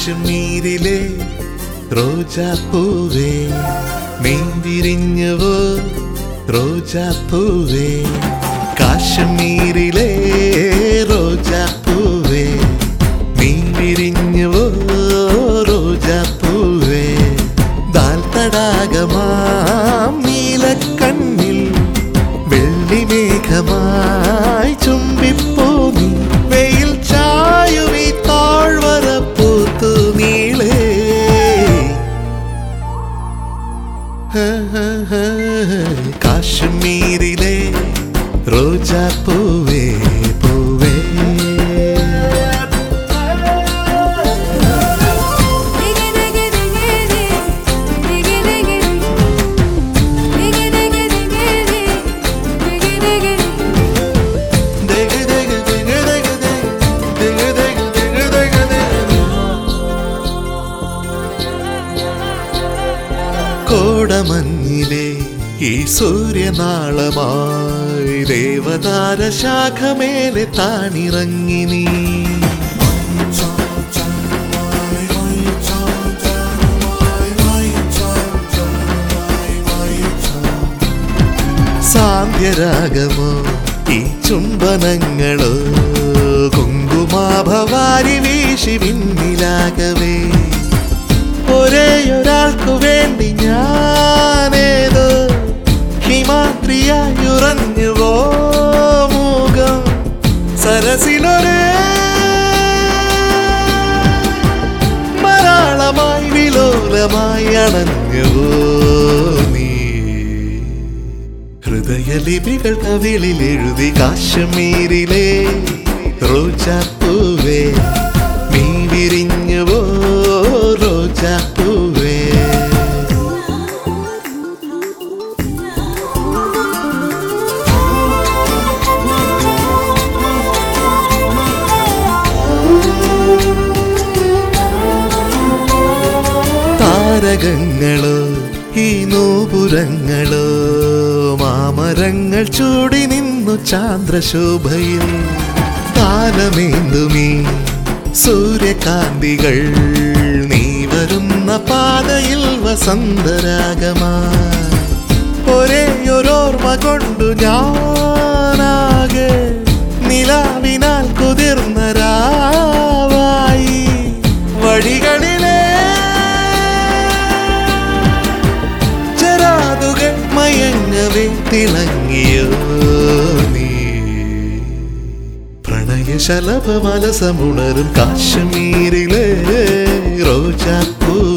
കാശ്മീരിലെ റോജാപ്പൂവേ നീ വിരിഞ്ഞുവോ റോജാപ്പൂവേ കാശ്മീരിലെ റോജാപ്പൂവേ നീ വിരിഞ്ഞുവോ റോജാപ്പൂവേ ദാൽ തടാകമാം നീലക്കണ്ണിൽ വെള്ളിമേഘമായി ചുംബിപ്പോ നീ വെയിൽ ചായുമീ താഴ്വര പൂത്തു നീളേ കാശ്മീരിലെ റോജാ പൂവേ പൂവേ ദിഗി ദിഗി ദിഗി ദിഗി ദിഗി ദിഗി ദിഗി ദിഗി ദിഗി ദിഗി ദഗ ദഗ ദഗ ദഗ ദഗ ദഗ ദഗ ദഗ ദഗ കോടമഞ്ഞിലെ ഈ സൂര്യനാളമായി ദേവതാര ശാഖമേലെ താണിറങ്ങി നീ സാന്ധ്യരാഗമോ ഈ ചുംബനങ്ങളോ കുങ്കുമാഭവാരി വീശി പിന്നിലാകവേ ഒരേയൊരാൾക്കു വേണ്ടി ഞാനേതോ ഹിമാദ്രിയായി ഉറഞ്ഞുവോ മൂകം സരസിലൊരേ മരാളമായി വിലോലമായി അണഞ്ഞുവോ നീ ഹൃദയലിപികൾ കവിളിൽ എഴുതി കാശ്മീരിലെ റോജാപ്പൂവേ നീ വിരിഞ്ഞുവോ റോജാപ്പൂവേ താരകങ്ങളോ ഈ നൂപുരങ്ങളോ മാമരങ്ങൾ ചൂടി നിന്നു ചാന്ദ്രശോഭയിൽ കാലമേന്തുമീ സൂര്യകാന്തികൾ നീ വരുന്ന പാതയിൽ വസന്തരാഗമാ ഒരേ ഒരോർമ്മ കൊണ്ടു ഞാനാകെ നിലാവിനാൽ കുതിർന്ന രാവായി വഴികളിലെ ചരാതുകൾ മയങ്ങവേ തിളങ്ങിയോ നീ പ്രണയശലഭമലസമുണരും കാശ്മീരിലെ റോജാപ്പൂ